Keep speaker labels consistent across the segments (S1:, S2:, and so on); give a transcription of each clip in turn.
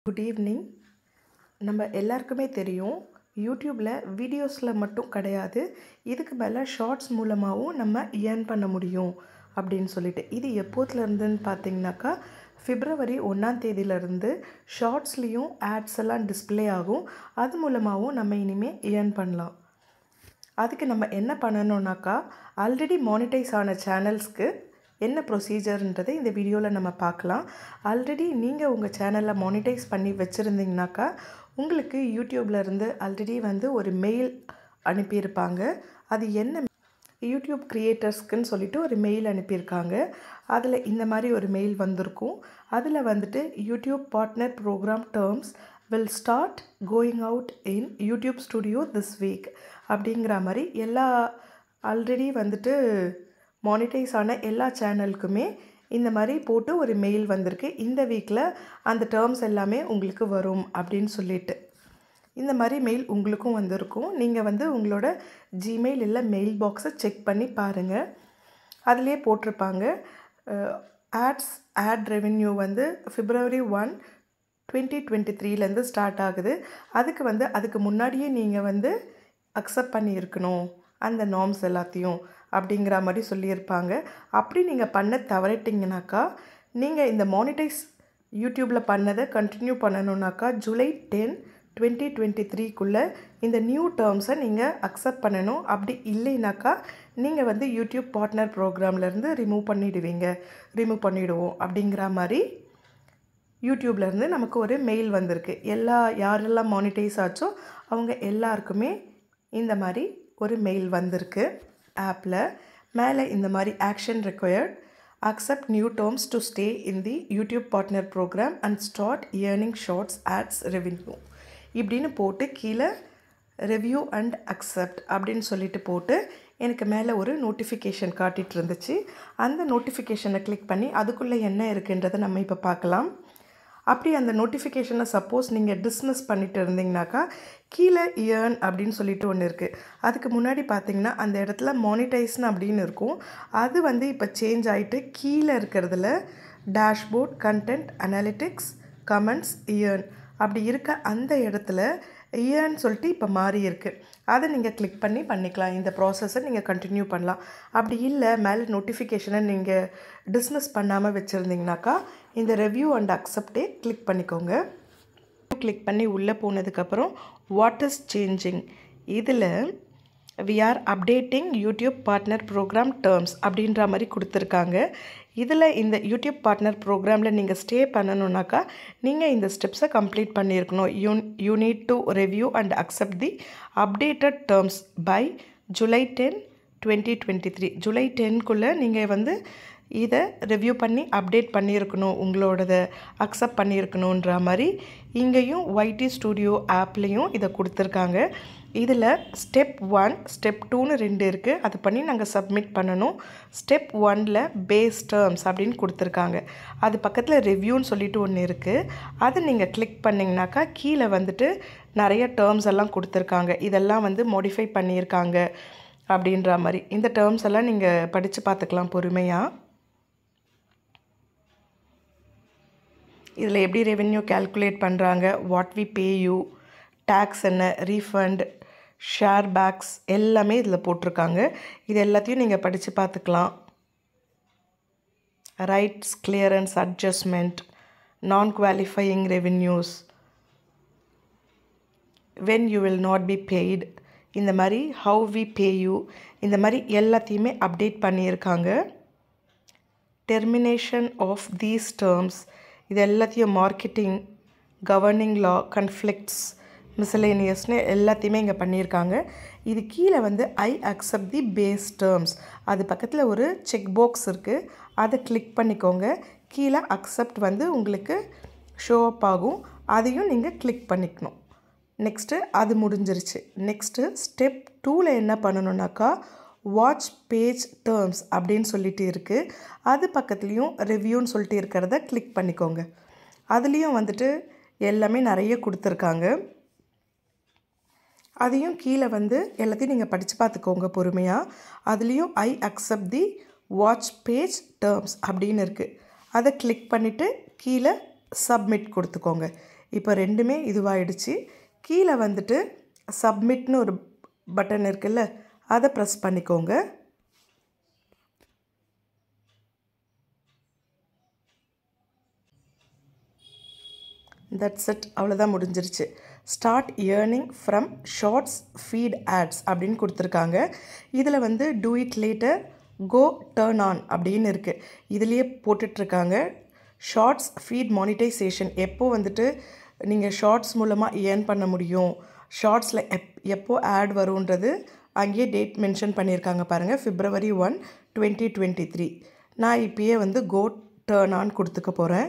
S1: good evening நம்ம எல்லாருக்குமே தெரியும் யூடியூப்பில் வீடியோஸில் மட்டும் கிடையாது இதுக்கு மேலே ஷார்ட்ஸ் மூலமாகவும் நம்ம ஏர்ன் பண்ண முடியும் அப்படின்னு சொல்லிட்டு இது எப்போதுலேருந்துன்னு பார்த்தீங்கன்னாக்கா பிப்ரவரி ஒன்றாம் தேதியிலேருந்து ஷார்ட்ஸ்லேயும் ஆட்ஸ் எல்லாம் டிஸ்ப்ளே ஆகும் அது மூலமாகவும் நம்ம இனிமேல் ஏர்ன் பண்ணலாம் அதுக்கு நம்ம என்ன பண்ணணுன்னாக்கா ஆல்ரெடி மானிட்டைஸ் ஆன சேனல்ஸ்க்கு என்ன ப்ரொசீஜர்ன்றதை இந்த வீடியோவில் நம்ம பார்க்கலாம் ஆல்ரெடி நீங்கள் உங்கள் சேனலை மானிட்டைஸ் பண்ணி வச்சுருந்தீங்கனாக்கா உங்களுக்கு யூடியூப்ல இருந்து ஆல்ரெடி வந்து ஒரு மெயில் அனுப்பியிருப்பாங்க அது என்ன யூடியூப் க்ரியேட்டர்ஸ்க்குன்னு சொல்லிட்டு ஒரு மெயில் அனுப்பியிருக்காங்க அதில் இந்த மாதிரி ஒரு மெயில் வந்திருக்கும் அதில் வந்துட்டு YouTube partner program terms will start going out in YouTube studio this week அப்படிங்கிற மாதிரி எல்லா ஆல்ரெடி வந்துட்டு மானிட்டைஸ் ஆன எல்லா சேனலுக்குமே இந்த மாதிரி போட்டு ஒரு மெயில் வந்திருக்கு இந்த வீக்கில் அந்த டேர்ம்ஸ் எல்லாமே உங்களுக்கு வரும் அப்படின்னு சொல்லிட்டு இந்த மாதிரி மெயில் உங்களுக்கும் வந்திருக்கும் நீங்கள் வந்து உங்களோட ஜிமெயில் இல்லை மெயில் பாக்ஸை செக் பண்ணி பாருங்கள் அதிலே போட்டிருப்பாங்க ஆட்ஸ் ஆட் ரெவென்யூ வந்து பிப்ரவரி ஒன் டுவெண்ட்டி டுவெண்ட்டி த்ரீலேருந்து ஸ்டார்ட் ஆகுது அதுக்கு வந்து அதுக்கு முன்னாடியே நீங்கள் வந்து அக்செப்ட் பண்ணியிருக்கணும் அந்த நார்ம்ஸ் எல்லாத்தையும் அப்படிங்கிற மாதிரி சொல்லியிருப்பாங்க அப்படி நீங்கள் பண்ண தவறிட்டிங்கனாக்கா நீங்கள் இந்த மானிட்டைஸ் யூடியூப்பில் பண்ணதை கண்டினியூ பண்ணணுன்னாக்கா ஜூலை டென் டுவெண்ட்டி டுவெண்ட்டி த்ரீக்குள்ளே இந்த நியூ டேர்ம்ஸை நீங்கள் அக்செப்ட் பண்ணணும் அப்படி இல்லைனாக்கா நீங்கள் வந்து யூடியூப் பார்ட்னர் ப்ரோக்ராம்லேருந்து ரிமூவ் பண்ணிடுவீங்க ரிமூவ் பண்ணிவிடுவோம் அப்படிங்கிற மாதிரி யூடியூப்லேருந்து நமக்கு ஒரு மெயில் வந்திருக்கு எல்லா யாரெல்லாம் மானிட்டைஸ் ஆச்சோ அவங்க எல்லாருக்குமே இந்த மாதிரி ஒரு மெயில் வந்திருக்கு ஆப்பில் மேலே இந்த மாதிரி action required accept new terms to stay in the YouTube partner program and start earning shorts ads revenue இப்படின்னு போட்டு கீழே ரெவ்யூ அண்ட் அக்செப்ட் அப்படின்னு சொல்லிட்டு போட்டு எனக்கு மேலே ஒரு நோட்டிஃபிகேஷன் காட்டிகிட்டு இருந்துச்சு அந்த நோட்டிஃபிகேஷனை கிளிக் பண்ணி அதுக்குள்ளே என்ன இருக்குன்றதை நம்ம இப்போ பார்க்கலாம் அப்படி அந்த நோட்டிஃபிகேஷனை சப்போஸ் நீங்கள் டிஸ்மிஸ் பண்ணிட்டு இருந்தீங்கனாக்கா கீழே இயர்ன் அப்படின்னு சொல்லிட்டு ஒன்று இருக்குது அதுக்கு முன்னாடி பார்த்தீங்கன்னா அந்த இடத்துல மானிட்டைஸ்னு அப்படின்னு இருக்கும் அது வந்து இப்போ சேஞ்ச் ஆகிட்டு கீழே இருக்கிறதுல dashboard content analytics comments earn அப்படி இருக்க அந்த இடத்துல இயர்ன்னு சொல்லிட்டு இப்போ மாறி இருக்குது அதை நீங்கள் கிளிக் பண்ணி பண்ணிக்கலாம் இந்த ப்ராசஸை நீங்கள் கண்டினியூ பண்ணலாம் அப்படி இல்லை மேலே நோட்டிஃபிகேஷனை நீங்கள் டிஸ்மிஸ் பண்ணாமல் வச்சுருந்தீங்கனாக்கா இந்த ரெவ்யூ அண்ட் அக்செப்டே கிளிக் பண்ணிக்கோங்க கிளிக் பண்ணி உள்ளே போனதுக்கப்புறம் வாட் இஸ் சேஞ்சிங் இதில் we are updating YouTube partner program terms அப்படின்ற மாதிரி கொடுத்துருக்காங்க இதில் இந்த யூடியூப் பார்ட்னர் ப்ரோக்ராமில் நீங்கள் ஸ்டே பண்ணணுன்னாக்கா நீங்கள் இந்த ஸ்டெப்ஸை கம்ப்ளீட் பண்ணியிருக்கணும் you you need to review and accept the updated terms by July ten twenty twenty three July டென்க்குள்ளே நீங்கள் வந்து இதை ரிவ்யூ பண்ணி அப்டேட் பண்ணியிருக்கணும் உங்களோடத அக்செப்ட் பண்ணியிருக்கணுன்ற மாதிரி இங்கேயும் ஒய்டி ஸ்டூடியோ ஆப்லேயும் இதை கொடுத்துருக்காங்க இதில் ஸ்டெப் ஒன் ஸ்டெப் டூன்னு ரெண்டு இருக்குது அது பண்ணி நாங்கள் சப்மிட் பண்ணணும் ஸ்டெப் ஒனில் பேஸ் டேர்ம்ஸ் அப்படின்னு கொடுத்துருக்காங்க அது பக்கத்தில் ரிவ்யூன்னு சொல்லிட்டு ஒன்று இருக்குது அதை நீங்கள் கிளிக் பண்ணிங்கனாக்கா கீழே வந்துட்டு நிறைய டேர்ம்ஸ் எல்லாம் கொடுத்துருக்காங்க இதெல்லாம் வந்து மாடிஃபை பண்ணியிருக்காங்க அப்படின்ற மாதிரி இந்த டேர்ம்ஸ் எல்லாம் நீங்கள் படித்து பார்த்துக்கலாம் பொறுமையாக இதில் எப்படி ரெவென்யூ கேல்குலேட் பண்ணுறாங்க what we pay you taxes என்ன ரீஃபண்ட் ஷேர் பேக்ஸ் எல்லாமே இதில் போட்டிருக்காங்க இது எல்லாத்தையும் நீங்கள் படித்து பார்த்துக்கலாம் rights clearance adjustment non qualifying revenues when you will not be paid இந்த மாதிரி ஹவு வி பே யூ இந்த மாதிரி எல்லாத்தையுமே அப்டேட் பண்ணியிருக்காங்க டெர்மினேஷன் ஆஃப் தீஸ் டேர்ம்ஸ் இது எல்லாத்தையும் மார்க்கெட்டிங் கவர்னிங் லா கன்ஃப்ளிக்ட்ஸ் மிசலேனியஸ்னு எல்லாத்தையுமே இங்கே பண்ணியிருக்காங்க இது கீழே வந்து I accept the base terms அது பக்கத்தில் ஒரு செக் பாக்ஸ் இருக்குது அதை கிளிக் பண்ணிக்கோங்க கீழே அக்செப்ட் வந்து உங்களுக்கு ஷோ அப் ஆகும் அதையும் நீங்கள் கிளிக் பண்ணிக்கணும் நெக்ஸ்ட்டு அது முடிஞ்சிருச்சு நெக்ஸ்ட்டு ஸ்டெப் டூவில் என்ன பண்ணணுன்னாக்கா வாட்ச் பேஜ் டேர்ம்ஸ் அப்படின்னு சொல்லிட்டு இருக்குது அது பக்கத்துலேயும் ரிவ்யூன்னு சொல்லிட்டு இருக்கிறத கிளிக் பண்ணிக்கோங்க அதுலேயும் வந்துட்டு எல்லாமே நிறைய கொடுத்துருக்காங்க அதையும் கீழே வந்து எல்லாத்தையும் நீங்கள் படித்து பார்த்துக்கோங்க பொறுமையாக அதுலேயும் I accept the watch page terms அப்படின்னு இருக்குது அதை கிளிக் பண்ணிவிட்டு கீழே சப்மிட் கொடுத்துக்கோங்க இப்போ ரெண்டுமே இதுவாகிடுச்சு கீழே வந்துட்டு சப்மிட்னு ஒரு பட்டன் இருக்குல்ல அதை ப்ரெஸ் பண்ணிக்கோங்க தட்ஸ் இட் அவ்வளோதான் முடிஞ்சிருச்சு start earning from shorts feed ads அப்படின்னு கொடுத்துருக்காங்க இதில் வந்து do it later go turn on அப்படின்னு இருக்குது இதுலேயே போட்டுட்ருக்காங்க ஷார்ட்ஸ் ஃபீட் மானிட்டைசேஷன் எப்போ வந்துட்டு நீங்கள் ஷார்ட்ஸ் மூலமாக ஏர்ன் பண்ண முடியும் ஷார்ட்ஸில் எப் எப்போ ஆட் வரும்ன்றது அங்கேயே டேட் மென்ஷன் பண்ணியிருக்காங்க பாருங்கள் February one twenty twenty three நான் இப்பயே வந்து கோ டேர்ன் ஆன் கொடுத்துக்க போகிறேன்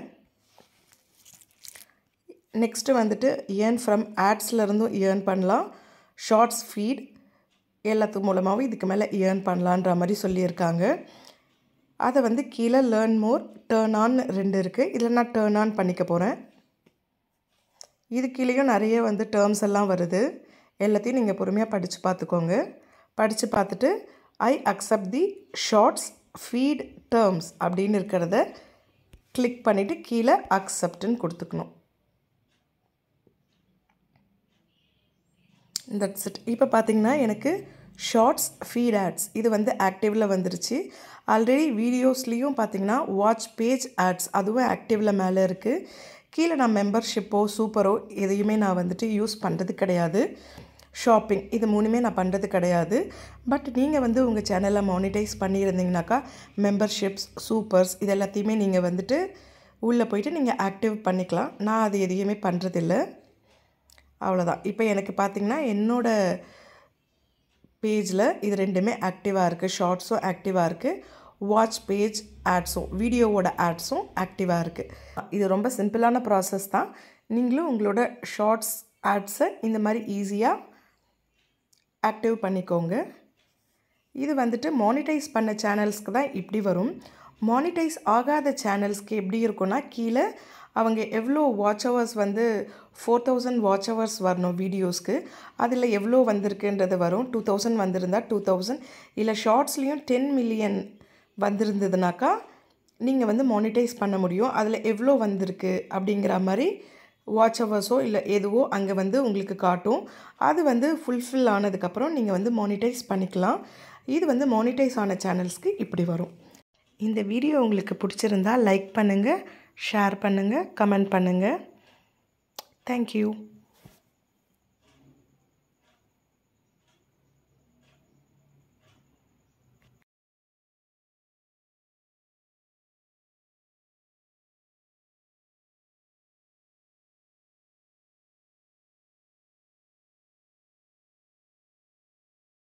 S1: நெக்ஸ்ட்டு வந்துட்டு ஏர்ன் ஃப்ரம் ஆட்ஸ்லேருந்தும் ஏர்ன் பண்ணலாம் ஷார்ட்ஸ் ஃபீட் எல்லாத்து மூலமாகவும் இதுக்கு மேலே ஏர்ன் பண்ணலான்ற மாதிரி சொல்லியிருக்காங்க அதை வந்து கீழே லேர்ன் மோர் டேர்ன் ஆன் ரெண்டு இருக்குது இதில் நான் டேர்ன் ஆன் பண்ணிக்க போகிறேன் இது கீழேயும் நிறைய வந்து டேர்ம்ஸ் எல்லாம் வருது எல்லாத்தையும் நீங்கள் பொறுமையாக படித்து பார்த்துக்கோங்க படித்து பார்த்துட்டு I accept the shorts feed terms அப்படின்னு இருக்கிறத கிளிக் பண்ணிவிட்டு கீழே அக்செப்ட்னு கொடுத்துக்கணும் தட்ஸ் இட் இப்போ பார்த்தீங்கன்னா எனக்கு ஷார்ட்ஸ் ஃபீட் ஆட்ஸ் இது வந்து ஆக்டிவில் வந்துருச்சு ஆல்ரெடி வீடியோஸ்லேயும் பார்த்தீங்கன்னா வாட்ச் பேஜ் ஆட்ஸ் அதுவும் ஆக்டிவில் மேலே இருக்குது கீழே நான் மெம்பர்ஷிப்போ சூப்பரோ எதையுமே நான் வந்துட்டு யூஸ் பண்ணுறது கிடையாது ஷாப்பிங் இது மூணுமே நான் பண்ணுறது கிடையாது பட் நீங்கள் வந்து உங்கள் சேனலை மானிட்டைஸ் பண்ணியிருந்தீங்கனாக்கா மெம்பர்ஷிப்ஸ் சூப்பர்ஸ் இது எல்லாத்தையுமே நீங்கள் வந்துட்டு உள்ளே போயிட்டு நீங்கள் ஆக்டிவ் பண்ணிக்கலாம் நான் அது எதையுமே பண்ணுறதில்ல அவ்வளோதான் இப்போ எனக்கு பார்த்திங்கன்னா என்னோடய பேஜில் இது ரெண்டுமே ஆக்டிவாக இருக்குது ஷார்ட்ஸும் ஆக்டிவாக இருக்குது வாட்ச் பேஜ் ஆட்ஸும் வீடியோவோட ஆட்ஸும் ஆக்டிவாக இருக்குது இது ரொம்ப சிம்பிளான ப்ராசஸ் தான் நீங்களும் உங்களோட ஷார்ட்ஸ் ஆட்ஸை இந்த மாதிரி ஈஸியாக ஆக்டிவ் பண்ணிக்கோங்க இது வந்துட்டு மானிட்டைஸ் பண்ண சேனல்ஸ்க்கு தான் இப்படி வரும் மானிட்டைஸ் ஆகாத சேனல்ஸ்க்கு எப்படி இருக்குன்னா கீழே அவங்க எவ்வளோ வாட்ச் ஹவர்ஸ் வந்து ஃபோர் தௌசண்ட் வாட்ச் ஹவர்ஸ் வரணும் வீடியோஸ்க்கு அதில் எவ்வளோ வந்திருக்குன்றது வரும் டூ தௌசண்ட் வந்திருந்தால் டூ தௌசண்ட் இல்லை ஷார்ட்ஸ்லேயும் டென் மில்லியன் வந்திருந்ததுனாக்கா நீங்கள் வந்து மானிட்டைஸ் பண்ண முடியும் அதில் எவ்வளோ வந்திருக்கு அப்படிங்கிற மாதிரி வாட்ச் ஹவர்ஸோ இல்லை எதுவோ அங்கே வந்து உங்களுக்கு காட்டும் அது வந்து ஃபுல்ஃபில் ஆனதுக்கப்புறம் நீங்கள் வந்து மானிட்டைஸ் பண்ணிக்கலாம் இது வந்து மானிட்டைஸ் ஆன சேனல்ஸ்க்கு இப்படி வரும் இந்த வீடியோ உங்களுக்கு பிடிச்சிருந்தா லைக் பண்ணுங்கள் ஷேர் பண்ணுங்கள் கமெண்ட் பண்ணுங்கள் தேங்க்யூ